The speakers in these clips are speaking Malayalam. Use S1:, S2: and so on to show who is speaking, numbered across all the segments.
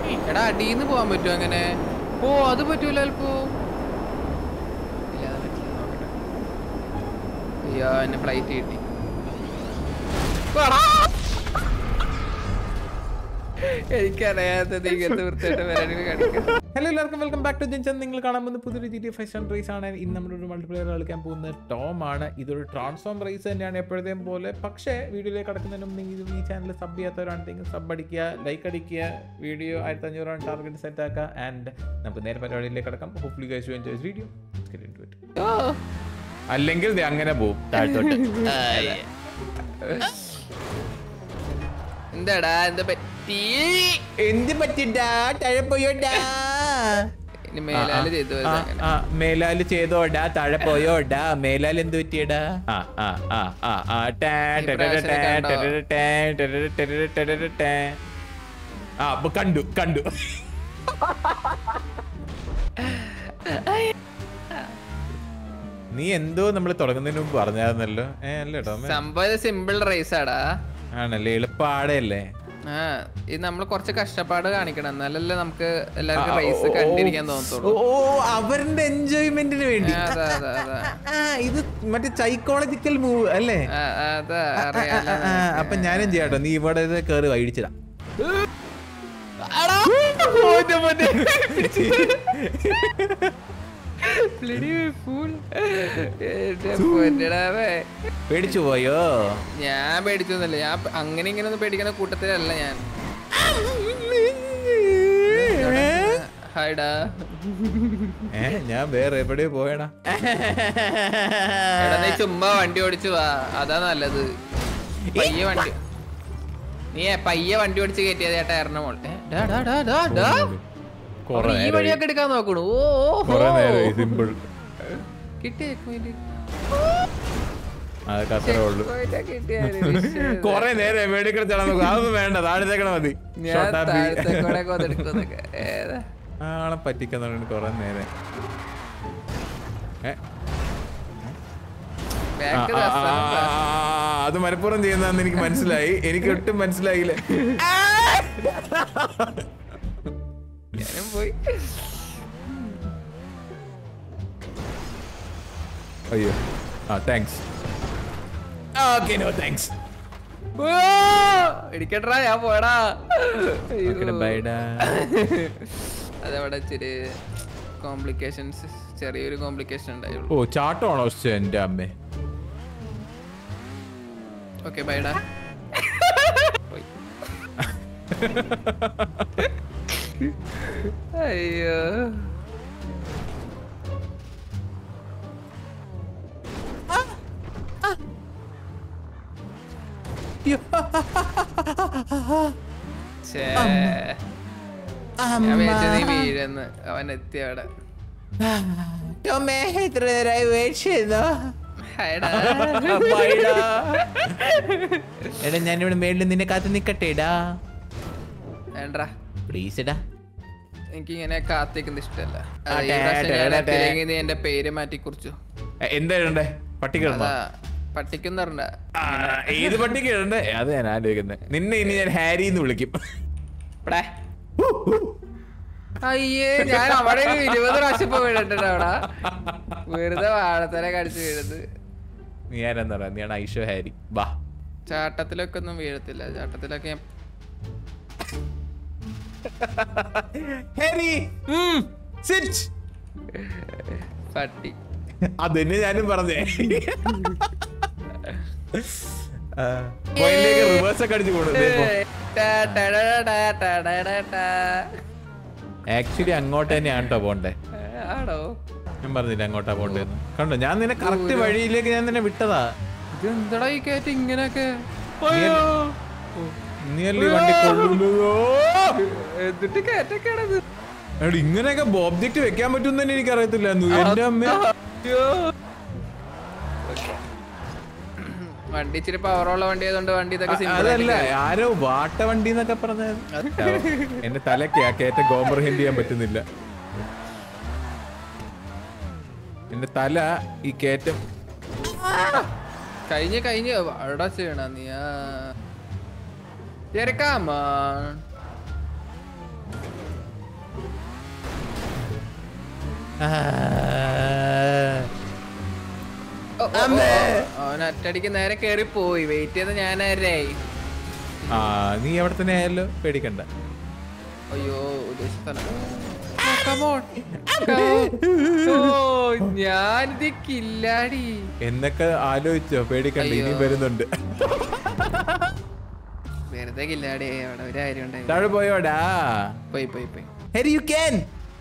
S1: എടാ അടിയിന്ന് പോവാൻ പറ്റുമോ അങ്ങനെ ഓ അത് പറ്റൂല അല്പോ ഇല്ല അത് പറ്റില്ല നോക്കട്ടെ അയ്യോ എന്നെ ഫ്ലൈറ്റ് കിട്ടി എടാ! എനിക്കറിയാത്തത് ഇങ്ങനത്തെ വൃത്തിയായിട്ട് വരാനും കാണിക്കാം
S2: ഹലോ എല്ലാവർക്കും വെൽക്കം ബാക്ക് ടു ജിൻചൻ നിങ്ങൾ കാണാൻ പോകുന്ന പുതിയൊരു ജി ടി ഫൈവ് റേസ് ആണ് ഇന്ന് നമ്മളൊരു മൾട്ടിപ്ലെയർ കളിക്കാൻ പോകുന്ന ടോം ആണ് ഇതൊരു ട്രാൻസ്ഫോം റേസ് തന്നെയാണ് എപ്പോഴത്തെയും പോലെ പക്ഷേ വീഡിയോയിലേക്ക് കടക്കുന്നതിന് മുമ്പ് നിങ്ങൾ ഈ ചാനൽ സബ് ചെയ്യാത്തവരാണെങ്കിൽ സബ് അടിക്കുക ലൈക്ക് അടിക്കുക വീഡിയോ ആയിരത്തി അഞ്ഞൂറാണ് ടാർഗറ്റ് സെറ്റ് ആക്കുക ആൻഡ് നമുക്ക് നേരെ പരിപാടിയിലേക്ക് കടക്കാം hopefully guys you enjoy video അല്ലെങ്കിൽ ദേ അങ്ങനെ പോവും താഴ്ത്തോട്ട്
S1: എന്താടാ എന്താ പറ്റി
S2: എന്ത് പറ്റിണ്ടാ താഴെ പോയോണ്ടാ
S1: ഇനി മേലാല് ചെയ്തു
S2: ആ, ആ, മേലാല് ചെയ്തോടാ താഴെ പോയോടാ മേലാൽ എന്ത് പറ്റിയടാ ആ ആ ആ ആ ആ ടാ, ടാ, ടാ, ടാ, ടാ, ടാ, ടാ, ടാ, ടാ, ടാ, ടാ, ടാ, ടാ. ആ അപ്പൊ കണ്ടു കണ്ടു നീ എന്തോ നമ്മൾ തുടങ്ങുന്നതിന് മുമ്പ് പറഞ്ഞായിരുന്നല്ലോ ഏ അല്ലേ ടോമേ
S1: സംഭവം സിമ്പിൾ റേസ് ആടാ
S2: ആണല്ലേ എളുപ്പാടല്ലേ
S1: ആ ഇത് നമ്മൾ കുറച്ച് കഷ്ടപ്പാട് കാണിക്കണം എന്നാലല്ലേ നമുക്ക് എല്ലാവർക്കും റേസ് കണ്ടിരിക്കാൻ തോന്നത്തുള്ളൂ
S2: ഓ അവരുടെ എൻജോയ്മെന്റിന് വേണ്ടി
S1: ആ, അതാ അതാ അതാ
S2: ആ, ഇത് മറ്റേ സൈക്കോളജിക്കൽ മൂവ് അല്ലേ
S1: ആ, ആ, അതാ അറിയാലോ
S2: ആ, അപ്പൊ ഞാനും ചെയ്യാട്ടോ നീ ഇവിടെ ഇത് കേറി വഴിച്ചിടാം
S1: Bloody fool. എന്റെ പൊന്നടാവേ.
S2: പേടിച്ചു പോയോ
S1: ഞാൻ പേടിച്ചൊന്നുമില്ല ഞാൻ പ- അങ്ങനെ ഇങ്ങനെ ഒന്നും പേടിക്കുന്ന കൂട്ടത്തിലല്ല ഞാൻ ഹായ്ഡാ
S2: ഏ ഞാൻ വേറെ എവിടെയോ പോയടാ
S1: എടാ നീ ചുമ്മാ വണ്ടി ഓടിച്ചു വാ അതാ നല്ലത് പയ്യെ വണ്ടി നീ പയ്യെ വണ്ടി ഓടിച്ച് കയറ്റിയത് ചേട്ടാ എറണമോൾ
S2: കൊറേ
S1: ഈ വഴിയൊക്കെ എടുക്കാൻ നോക്കണു ഓ ഓ,
S2: കൊറേ
S1: ഓ.
S2: നേരം സിമ്പിൾ
S1: കിട്ടിയ coin.
S2: അതൊക്കെ അത്രേ ഉള്ളൂ
S1: coin ഒക്കെ കിട്ടിയാല് വിഷയം.
S2: കൊറേ നേരം എവിടെ ചടാൻ നോക്കും അതൊന്നും വേണ്ട താഴത്തേക്കണ മതി
S1: ഞാൻ
S2: Short happy.
S1: താഴത്തെ കൂടെ ഒക്കെ വന്നെടുക്കുന്നൊക്കെ. ഏതാ?
S2: ആളെ പറ്റിക്കാൻ കൊറേ നേരം ഏ
S1: Back
S2: ആ, ആ,
S1: രസം.
S2: ആ, ആ, ആ, അത് മലപ്പുറം ചെയ്യുന്നതെന്ന് എനിക്ക് മനസ്സിലായി എനിക്ക് ഒട്ടും മനസ്സിലായില്ല
S1: ഞാനും പോയി
S2: അയ്യോ ആ താങ്ക്സ് ഓക്കെ നോ താങ്ക്സ്
S1: ഓ, ഇടിക്കട്ടെടാ ഞാൻ പോയടാ അയ്യോ.
S2: ബൈഡാ
S1: അതവിടെ ഇച്ചിരി കോംപ്ലിക്കേഷൻസ് ചെറിയൊരു കോംപ്ലിക്കേഷൻ ഉണ്ടായുള്ളൂ
S2: ഓ ചാട്ടമാണോ എന്റെ അമ്മേ
S1: ഓക്കെ ബൈഡാ പോയി. അയ്യോ ഛേ. ഞാൻ വിചാരിച്ചു നീ വീഴുന്ന് അവൻ എത്തി അവിടെ
S2: ടോമേ എത്ര നേരമായി വെയിറ്റ് ചെയ്യുന്നോ
S1: ഹായ്ടാ.
S2: എടാ ഞാനിവിടെ മേളിൽ നിന്നെ കാത്ത് നിക്കട്ടേടാ
S1: വേണ്ടടാ
S2: പ്ലീസ് എടാ
S1: എനിക്ക് ഇങ്ങനെ കാത്തിക്കുന്ന ഇഷ്ടമല്ല
S2: ആ,
S1: അത് ഈ
S2: ടേ,
S1: പ്രാവശ്യം
S2: ടേ,
S1: ഞാൻ
S2: ടേ.
S1: എത്തിയില്ലെങ്കിൽ നീ എന്റെ പേര് മാറ്റി കുറിച്ചു
S2: എന്താ ഇടണ്ടേ പട്ടിക്കിടണോ
S1: അതാ പട്ടിക്കുന്ന പറഞ്ഞ
S2: ആ, ഏത് പട്ടിക്ക് ഇടണ്ടേ അത് ഞാൻ ആലോചിക്കുന്നത് നിന്നെ ഇനി ഞാൻ ഹാരി എന്ന് വിളിക്കും
S1: ഇവിടെ അയ്യേ ഞാൻ അവിടെ ഒരു ഇരുപത് പ്രാവശ്യം ഇപ്പൊ വീണിട്ടുണ്ട് അവിടെ വെറുതെ വാഴത്തല കടിച്ചു വീഴുന്നത്
S2: നീ ആരെന്താ പറയാ നീയാണ് ഐഷോ ഹാരി വാ
S1: ചാട്ടത്തിലൊക്കെ ഒന്നും വീഴത്തില്ല ചാട്ടത്തിലൊക്കെ ഞാൻ
S2: ഹാരി സിറ്റ്
S1: പട്ടി
S2: അതന്നെ ഞാനും പറഞ്ഞേ റിവേഴ്സ് ഒക്കെ അടിച്ചു കൊടുത്തു
S1: ടാ, ടാ, ടാ, ടാ, ടാ, ടാ, ടാ, ടാ.
S2: ആക്ച്വലി അങ്ങോട്ട് തന്നെയാണ് കേട്ടോ പോണ്ടേ
S1: ആണോ
S2: ഞാൻ പറഞ്ഞില്ല അങ്ങോട്ടാ പോണ്ടേന്ന് കണ്ടോ ഞാൻ നിന്നെ കറക്റ്റ് വഴിയിലേക്ക് ഞാൻ നിന്നെ വിട്ടതാ
S1: ഇതെന്താടാ ഈ കയറ്റി ഇങ്ങനെയൊക്കെ
S2: നീ അല്ലേ ഈ വണ്ടി കൊള്ളുന്നതോ
S1: എന്നിട്ട് കയറ്റൊക്കെയാണത്
S2: എടാ ഇങ്ങനെയൊക്കെ ഒബ്ജക്റ്റ് വെക്കാൻ പറ്റും തന്നെ എനിക്ക് അറിയത്തില്ല എന്റെ അമ്മ
S1: വണ്ടി ഇച്ചിരി പവറുള്ള വണ്ടി ആയതുകൊണ്ട് വണ്ടി ഇതൊക്കെ simple
S2: അതല്ല
S1: ആയിട്ട്
S2: ആരോ വാട്ട വണ്ടി എന്നൊക്കെ പറഞ്ഞത് എന്റെ തലക്ക് ആ കയറ്റം കോംപ്രഹെൻഡ് ചെയ്യാൻ പറ്റുന്നില്ല എന്റെ തല ഈ കയറ്റം
S1: കഴിഞ്ഞ് കഴിഞ്ഞ് അവിടെ ചെയ്യണ നീ ആ. ചെറുക്കാമ
S2: ആ.
S1: ഓ, ഓ, ഓ, അവൻ ഒറ്റടിക്ക് നേരെ കേറി പോയി വെയിറ്റ് ചെയ്ത് ഞാനേ
S2: ആ നീ അവിടെ തന്നെ ആയല്ലോ പേടിക്കണ്ട
S1: അയ്യോ ഉദ്ദേശിച്ച ഞാനിത് കില്ലാടി
S2: എന്നൊക്കെ ആലോചിച്ചോ പേടിക്കണ്ട ഇനിയും
S1: അയ്യോ.
S2: വരുന്നുണ്ട്
S1: വെറുതെ കില്ലാടി അവിടെ ഒരു കാര്യം ഉണ്ടായി
S2: താഴെ പോയോടാ
S1: പോയി പോയി പോയി
S2: ഹാരി യു ക്യാൻ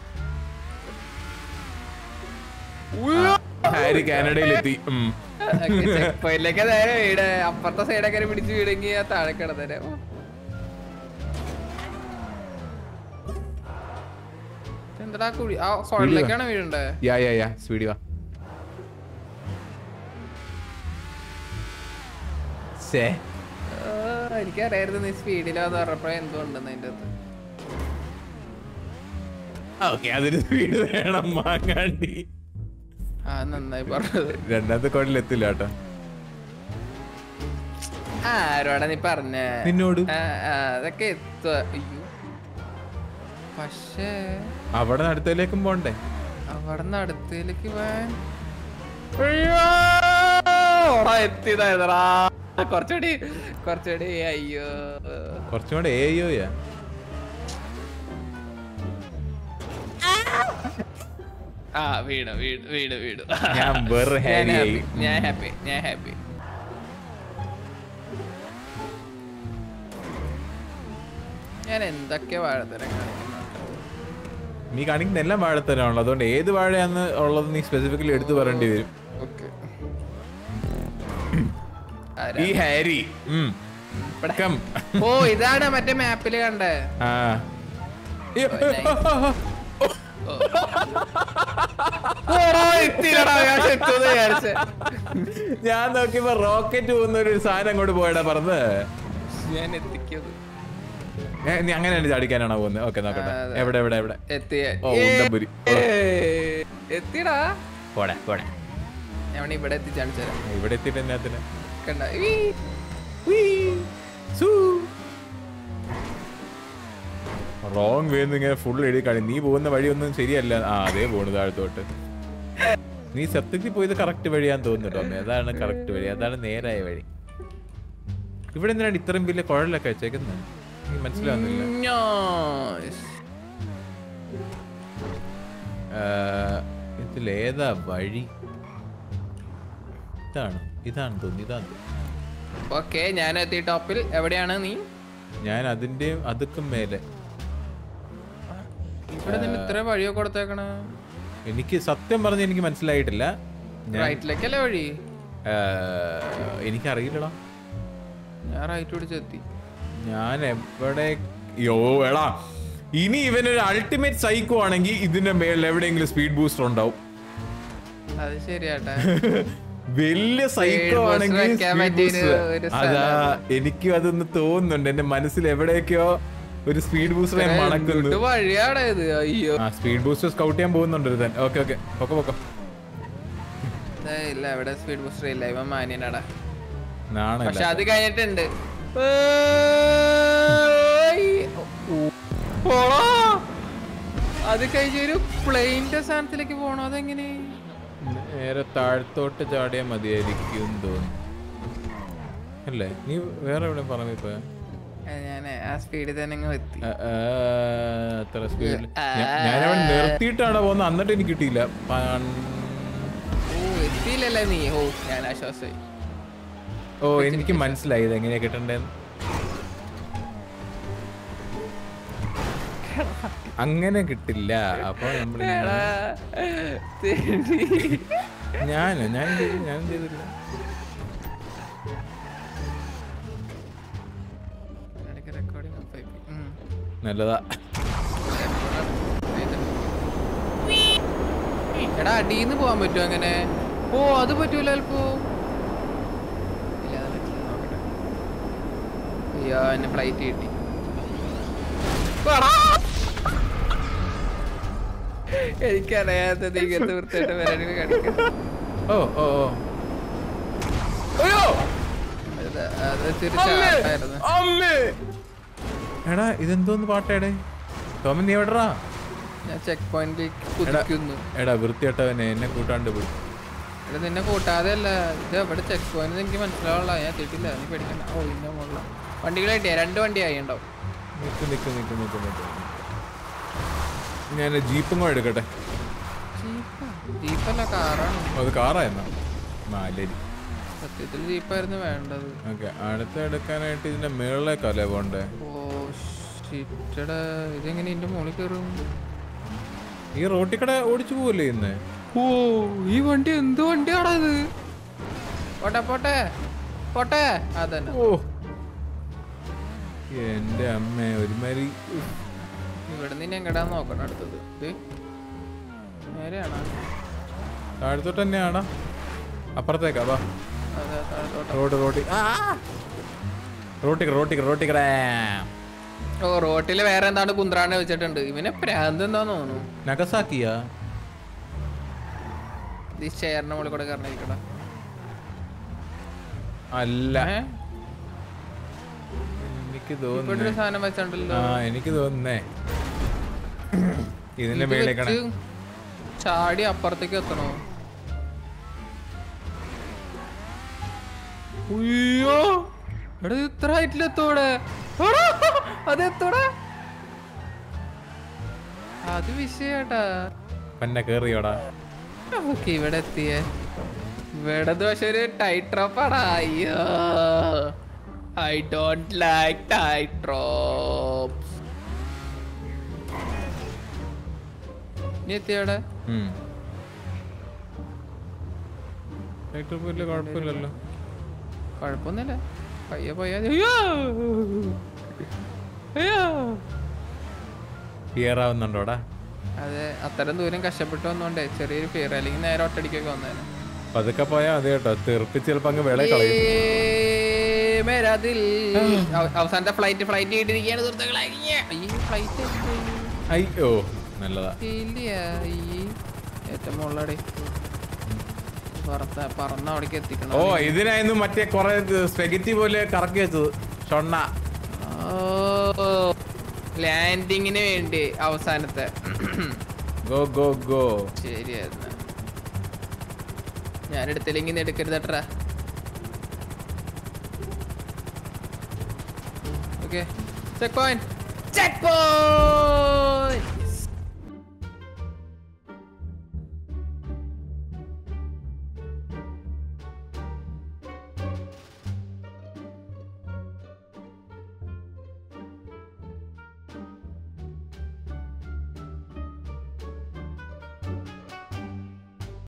S2: ഹാരി കാനഡയിലെത്തി ഉം.
S1: ചെക്ക് പോയിന്റിലേക്ക് നേരെ വീട് അപ്പുറത്തെ സൈഡൊക്കെ പിടിച്ച് വീടെങ്കി ആ താഴെ കിടന്നേരെ ഓ. എന്താടാ കുഴി ആ കുഴലിലേക്കാണ് വീടുണ്ടേ
S2: യാ യാ യാ സ്പീഡി വാ ശേ
S1: എനിക്കറിയായിരുന്നു നീ സ്പീഡിലാന്ന് പറഞ്ഞപ്പോ എന്തുകൊണ്ടെന്ന് അതിന്റെ അകത്ത്
S2: ഓക്കെ അതിന് സ്പീഡ് വേണം മാങ്ങാണ്ടി
S1: ആ നന്നായി പറഞ്ഞത്
S2: രണ്ടാമത്തെ കോടിലെത്തില്ല കേട്ടോ
S1: ആരോടാ നീ പറഞ്ഞ
S2: നിന്നോട്
S1: അതൊക്കെ എത്തുക അയ്യോ പക്ഷേ
S2: അവിടെ അടുത്തതിലേക്കും പോണ്ടേ
S1: അവിടെ നിന്ന് അടുത്തേക്ക് പോയാൻ അയ്യോ ഓടാ, എത്തിയതായതെടാ. കുറച്ചുകൂടി കുറച്ചുകൂടി അയ്യോ
S2: കുറച്ചും കൂടെ ഏയോയാ
S1: ആ വീണു വീണു വീണു വീണു
S2: ഞാൻ വെറും
S1: ഞാൻ
S2: ഹാരി ആയി.
S1: happy, ഞാൻ ഹാപ്പി ഞാൻ ഹാപ്പി ഞാൻ എന്തൊക്കെ വാഴത്തരം കാണിക്കുന്നുണ്ട്
S2: നീ കാണിക്കുന്ന എല്ലാം വാഴത്തരാണല്ലോ അതുകൊണ്ട് ഏത് വാഴയാന്ന് ഉള്ളത് നീ സ്പെസിഫിക്കലി എടുത്തു പറയേണ്ടി വരും
S1: ഓക്കെ
S2: ഈ ഹാരി ഉം. Come.
S1: ഓ ഇതാണ് മറ്റേ മാപ്പില് കണ്ടേ
S2: ആ ഈ-
S1: ഓടാ, എത്തിയില്ലടാ, ഞാൻ ചെത്തുമെന്ന് വിചാരിച്ചെ.
S2: ഞാൻ നോക്കിയപ്പോ റോക്കറ്റ് പോകുന്ന ഒരു സാധനം അങ്ങോട്ട് പോയടാ പറഞ്ഞ്
S1: ഞാൻ എത്തിക്കത്
S2: ഏ, നീ അങ്ങനെ തന്നെ ചാടിക്കാനാണോ പോകുന്നത് ഓക്കെ നോക്കട്ടെ
S1: ആ, അതെ.
S2: എവിടെ എവിടെ എവിടെ
S1: എത്തിയ
S2: ഓ, ഉണ്ടംപുരി.
S1: എത്തിടാ
S2: പോടെ പോടെ
S1: ഞാൻ വേണേ ഇവിടെ എത്തിച്ചാണിച്ചു തരാം
S2: ഇവിടെ എത്തിയിട്ട് എന്നാത്തിന്
S1: കണ്ട
S2: റോങ് വേന്ന് ഇങ്ങനെ ഫുൾ എഴുതി കളി നീ പോകുന്ന വഴിയൊന്നും ശരിയല്ല ആ അതേ പോണു താഴത്തോട്ട് നീ സത്യത്തിൽ പോയത് കറക്റ്റ് വഴിയാന്ന് തോന്നുന്നുട്ടോ അമ്മേ അതാണ് കറക്റ്റ് വഴി അതാണ് നേരായ വഴി ഇവിടെ എന്തിനാണ് ഇത്രയും വലിയ കുഴലൊക്കെ വെച്ചേക്കുന്നത് എനിക്ക് മനസ്സിലാവുന്നില്ല ആ, ഇതിലേതാ വഴി ഇതാണ് ഇതാണ് തോന്നി ഇതാണ് തോന്നി.
S1: ഓക്കെ ഞാൻ എത്തി ടോപ്പിൽ എവിടെയാണ് നീ
S2: ഞാൻ അതിന്റെയും അതുക്കും മേലെ
S1: ഇവിടെ നിന്ന് ഇത്ര വഴിയോ കൊടുത്തേക്കണ
S2: എനിക്ക് സത്യം പറഞ്ഞ് എനിക്ക് മനസ്സിലായിട്ടില്ല ഞാൻ
S1: റൈറ്റിലേക്കല്ലേ വഴി
S2: ആ, എനിക്കറിയില്ലടാ
S1: ഞാൻ റൈറ്റ് പിടിച്ച് എത്തി
S2: ഞാൻ എവിടെ യോ എടാ ഇനി ഇവനൊരു അൾട്ടിമേറ്റ് സൈക്കോ ആണെങ്കിൽ ഇതിന്റെ മേളിൽ എവിടെയെങ്കിലും സ്പീഡ് ബൂസ്റ്റർ ഉണ്ടാവും
S1: അത് ശരിയാട്ടെ
S2: വലിയ സൈക്കോ
S1: booster
S2: ആണെങ്കിൽ
S1: വെക്കാൻ
S2: speed
S1: പറ്റിയ
S2: booster.
S1: ഒരു- ഒരു
S2: അതാ
S1: സ്ഥലം.
S2: എനിക്കും അതൊന്ന് തോന്നുന്നുണ്ട് എന്റെ മനസ്സിൽ എവിടെയൊക്കെയോ ഒരു സ്പീഡ് ബൂസ്റ്റർ ഞാൻ മണക്കുന്നു
S1: എന്തുട്ട് വഴിയാടാ ഇത് അയ്യോ
S2: ആ സ്പീഡ് ബൂസ്റ്റർ സ്കൗട്ട് ചെയ്യാൻ പോകുന്നുണ്ട് ഒരുത്തൻ ഓക്കെ ഓക്കെ പൊക്കെ പൊക്കം
S1: ഏ, ഇല്ല ഇവിടെ സ്പീഡ് ബൂസ്റ്റർ ഇല്ല ഇവൻ മാന്യനാടാ പക്ഷെ
S2: നാണല്ല
S1: അത് കഴിഞ്ഞിട്ടുണ്ട് ഏയ്. പോടാ. അത് കഴിഞ്ഞൊരു പ്ലെയിന്റെ സ്ഥാനത്തിലേക്ക് പോണോ അതെങ്ങനെ
S2: നേരെ താഴത്തോട്ട് ചാടിയാൽ മതിയായിരിക്കും തോന്നുന്നു അല്ലേ നീ വേറെ എവിടെ പറഞ്ഞു ഇപ്പൊ
S1: ഞാൻ ആ സ്പീഡിൽ തന്നെ അങ്ങ് എത്തി
S2: ആ, ആ, അത്ര സ്പീഡിൽ ഞാനവിടെ നിർത്തിയിട്ടാണ് പോകുന്നത് എന്നിട്ട് എനിക്ക് കിട്ടിയില്ല പൺ-
S1: ഓ എത്തിയില്ലല്ലേ നീ ഓ ഞാൻ ആശ്വാസമായി
S2: ഓ എനിക്ക് മനസ്സിലായി ഇത് എങ്ങനെയാ കിട്ടണ്ടേന്ന് അങ്ങനെ കിട്ടില്ല അപ്പൊ നമ്മൾ
S1: എടാ, തെണ്ടി.
S2: ഞാൻ ഞാൻ ചെയ്തി- ഞാൻ ചെയ്തില്ല
S1: ഇടയ്ക്ക് recording off ആയി പോയി. ഉം.
S2: നല്ലതാ
S1: എടാ അടിയിന്ന് പോവാൻ പറ്റുമോ അങ്ങനെ ഓ അത് പറ്റൂല അല്പോ ഇല്ല അത് പറ്റില്ല നോക്കട്ടെ അയ്യോ എന്നെ ഫ്ലൈറ്റ് കിട്ടി എടാ! എനിക്കറിയാത്തത് ഇങ്ങനത്തെ വൃത്തിയായിട്ട് വരാനും കാണിക്കാം
S2: ഓ ഓ ഓ
S1: അത് അത് ഇച്ചിരി ചാട്ടായിരുന്നു
S2: എടാ ഇതെന്തോന്ന് പാട്ടേടെ ടോമൻ നീ എവിടെടാ
S1: ഞാൻ ചെക്ക് പോയിന്റിലേക്ക് കുതിക്കുന്നു
S2: എടാ വൃത്തിയട്ടവനെ എന്നെ കൂട്ടാണ്ട് പോയി
S1: ഇത് നിന്നെ കൂട്ടാതെ അല്ല ഇത് എവിടെ ചെക്ക് പോയിന്റ് എനിക്ക് മനസ്സിലാവുള്ള ഞാൻ എത്തിയിട്ടില്ല നീ പേടിക്കണ്ട ഓ ഇന്ന മുകളില വണ്ടികളായിട്ടേ രണ്ട് വണ്ടിയായി ഉണ്ടാവും
S2: നിക്ക് നിക്ക് നിക്ക് നിക്ക് നിക്ക് ഞാൻ ജീപ്പും കൂടെ എടുക്കട്ടെ
S1: ജീപ്പല്ല കാറാണ്
S2: ഓ, അത് കാറായിരുന്നോ നാലരി
S1: സത്യത്തിൽ ജീപ്പായിരുന്നു വേണ്ടത്
S2: ഓക്കെ അടുത്ത എടുക്കാനായിട്ട് ഇതിന്റെ മേളിലേക്കല്ലേ പോണ്ടേ
S1: ഓ ഷിറ്റടാ ഇതെങ്ങനെ ഇതിന്റെ മുകളിൽ കയറും
S2: ഈ റോട്ടിൽ കൂടെ ഓടിച്ചു പോവല്ലേ ഇന്ന്
S1: ഓ ഈ വണ്ടി എന്ത് വണ്ടിയാടാ ഇത് പോട്ടെ പോട്ടെ പോട്ടെ അതന്നെ
S2: ഓ എന്റെ അമ്മ ഒരുമാതിരി ഉഫ്.
S1: ഇവിടെ നിന്ന് എങ്ങടാ നോക്കണം അടുത്തത് ഇത് നേരെയാണോ
S2: താഴത്തോട്ട് തന്നെയാണോ അപ്പുറത്തേക്കാ വാ
S1: അതെ താഴത്തോട്ട്
S2: റോഡ് റോട്ടി റോട്ടിക്ക് റോട്ടിക്ക് റോട്ടിക്കടേ
S1: ഓ റോട്ടില് വേറെ എന്താണ് കുന്ത്രാണ്ട് വെച്ചിട്ടുണ്ട് ഇവനെ പ്രാന്ത് എന്താന്ന് തോന്നുന്നു
S2: നഗസാക്കിയാ
S1: ഈ ഷെയറിന്റെ മുകളിൽ കൂടെ കയറിയിരിക്കട
S2: അല്ല
S1: ഏ?
S2: എനിക്ക്
S1: ഇവിടെ
S2: തോന്നുന്നു
S1: ഒരു സാധനം വെച്ചിട്ടുണ്ടല്ലോ
S2: ആ എനിക്ക് തോന്നുന്നേ ഇതിന്റെ
S1: ഇത്
S2: മേളിലേക്കാണ്
S1: വെച്ച് ചാടി അപ്പുറത്തേക്ക് എത്തണോ ഉയ്യോ എടാ ഇത് ഇത്ര ഹൈറ്റിലെത്തോടെ അതെത്തോടെ അത് വിഷയാട്ടാ
S2: പന്നെ കേറിയോടാ
S1: നമുക്ക് ഇവിടെ എത്തിയേ ഇവിടെ പക്ഷെ ഒരു ടൈറ്റ് ഡ്രോപ്പാടാ അയ്യോ I don't like tight drops നീ എത്തിയവിടെ
S2: ഉം. ലൈറ്റ് ഒന്നും വലിയ കുഴപ്പമില്ലല്ലോ
S1: കുഴപ്പമൊന്നുമില്ല പയ്യെ പോയാ മതി. അയ്യോ അയ്യോ
S2: ക്ലിയർ ആവുന്നുണ്ടോടാ
S1: അതെ അത്രയും ദൂരം കഷ്ടപ്പെട്ട് വന്നോണ്ടേ ചെറിയൊരു ഫിയർ അല്ലെങ്കിൽ നേരെ ഒറ്റടിക്കൊക്കെ വന്നേനെ
S2: പതുക്കെ പോയാ മതി കേട്ടോ തെറിപ്പിച്ച് ചിലപ്പോ അങ്ങ് വിള കളയും
S1: ഏ, മേരാ ദിൽ. അവ- അവസാനത്തെ ഫ്ലൈറ്റ് ഫ്ലൈറ്റ് കിട്ടിയിരിക്കുകയാണ് സുഹൃത്തുക്കളെ ഈ ഫ്ലൈറ്റ്
S2: അയ്യോ നല്ലതാ
S1: ഇല്ല ഈ ഏറ്റവും മുകളിലടെ പറത്ത പറന്ന അവിടേക്ക് എത്തിക്കണം
S2: ഓ ഇതിനായിരുന്നു മറ്റേ കൊറേ സ്പെഗറ്റി പോലെ കറക്കി വെച്ചത് ഷൊണ്ണ
S1: ലാൻഡിങ്ങിന് വേണ്ടി അവസാനത്തെ
S2: ഗോ ഗോ ഗോ
S1: ശരിയായിരുന്നു ഞാൻ എടുത്തില്ലെങ്കിൽ നീ എടുക്കരുതട്ടാ okay checkpoint check point